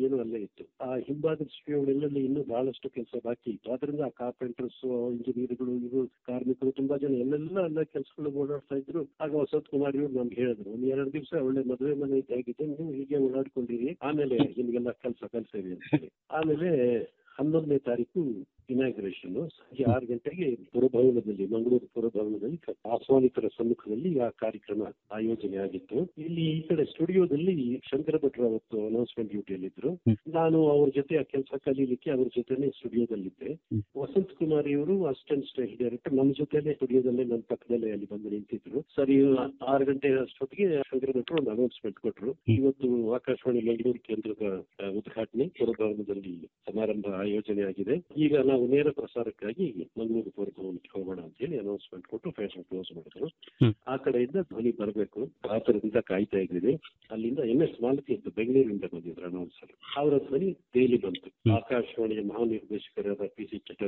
ಸ್ಟುಡಿಯೋನು ಅಲ್ಲೇ ಇತ್ತು ಆ ಹಿಂಭಾಗದ ಸ್ಟುಡಿಯೋಗಳೆಲ್ಲ ಇನ್ನೂ ಬಹಳಷ್ಟು ಕೆಲಸ ಬಾಕಿ ಇತ್ತು ಅದರಿಂದ ಆ ಕಾರ್ಪೆಂಟರ್ಸ್ ಇಂಜಿನಿಯರ್ಗಳು ಇವರು ಕಾರ್ಮಿಕರು ತುಂಬಾ ಜನ ಎಲ್ಲೆಲ್ಲ ಅಲ್ಲ ಕೆಲಸಗಳು ಓಡಾಡ್ತಾ ಇದ್ರು ಆಗ ವಸಂತ್ ಕುಮಾರ್ ಇವ್ರು ನಮ್ಗೆ ಹೇಳಿದ್ರು ಒಂದ್ ಎರಡು ದಿವಸ ಒಳ್ಳೆ ಮದುವೆ ಮನೆ ಇದ್ದಾಗಿದೆ ನೀವು ಹೀಗೆ ಓಡಾಡ್ಕೊಂಡಿರಿ ಆಮೇಲೆ ನಿಮ್ಗೆಲ್ಲ ಕೆಲಸ ಕಲ್ಸೇವಿ ಅಂತ ಹೇಳಿ ಆಮೇಲೆ ಹನ್ನೊಂದನೇ ತಾರೀಕು ಇನಾಗ್ರೇಷನ್ ಸಂಜೆ ಆರು ಗಂಟೆಗೆ ಪುರಭವನದಲ್ಲಿ ಮಂಗಳೂರು ಪುರಭವನದಲ್ಲಿ ಕ- ಆಹ್ವಾನಿತರ ಸಮ್ಮುಖದಲ್ಲಿ ಆ ಕಾರ್ಯಕ್ರಮ ಆಯೋಜನೆ ಆಗಿತ್ತು ಇಲ್ಲಿ ಈ ಕಡೆ ಸ್ಟುಡಿಯೋದಲ್ಲಿ ಶಂಕರ ಭಟ್ರು ಅವತ್ತು ಅನೌನ್ಸ್ಮೆಂಟ್ ಡ್ಯೂಟಿಯಲ್ಲಿದ್ರು ಹ್ಮ್. ನಾನು ಅವ್ರ ಜೊತೆ ಆ ಕೆಲಸ ಕಲೀಲಿಕ್ಕೆ ಅವ್ರ ಜೊತೆನೆ ಸ್ಟುಡಿಯೋದಲ್ಲಿದ್ದೆ ಹ್ಮ್. ವಸಂತ್ ಕುಮಾರ್ ಇವರು ಅಸಿಸ್ಟೆಂಟ್ ಸ್ಟೇಜ್ ಡೈರೆಕ್ಟರ್ ನಮ್ಮ ಜೊತೆಲೆ ಸ್ಟುಡಿಯೋದಲ್ಲೇ ನನ್ನ ಪಕ್ಕದಲ್ಲೇ ಅಲ್ಲಿ ಬಂದು ನಿಂತಿದ್ರು ಸರಿ ಆರು ಗಂಟೆ ಅಷ್ಟೊತ್ತಿಗೆ ಶಂಕರ ಭಟ್ರು ಒಂದು ಅನೌನ್ಸ್ಮೆಂಟ್ ಕೊಟ್ರು ಹ್ಮ್. ಇವತ್ತು ಆಕಾಶವಾಣಿ ಮಂಗಳೂರು ಕೇಂದ್ರದ ಆ, ಉದ್ಘಾಟನೆ ಪುರಭವನದಲ್ಲಿ ಸಮಾರಂಭ ಆಯೋಜನೆ ಆಗಿದೆ ಈಗ ನಾವು ನೇರ ಪ್ರಸಾರಕ್ಕಾಗಿ ಮಂಗಳೂರು ಪುರಭವನಕ್ಕೆ ಹೋಗೋಣ ಅಂತ ಹೇಳಿ ಅನೌನ್ಸ್ಮೆಂಟ್ ಕೊಟ್ಟು ಫ್ಯಾಷನ್ ಕ್ಲೋಸ್ ಮಾಡಿದ್ರು ಹ್ಮ್. ಆ ಕಡೆಯಿಂದ ಧ್ವನಿ ಬರಬೇಕು ಕಾತರದಿಂದ ಕಾಯ್ತಾ ಇದ್ದೀನಿ ಅಲ್ಲಿಂದ ಎಂ ಎಸ್ ಮಾಲತಿ ಅಂತ ಬೆಂಗಳೂರಿಂದ ಬಂದಿದ್ರು ಅನೌನ್ಸರ್ ಅವರ ಧ್ವನಿ ಡೈಲಿ ಬಂತು ಹ್ಮ್. ಆಕಾಶವಾಣಿಯ ಮಹಾನಿರ್ದೇಶಕರಾದ ಪಿ ಸಿ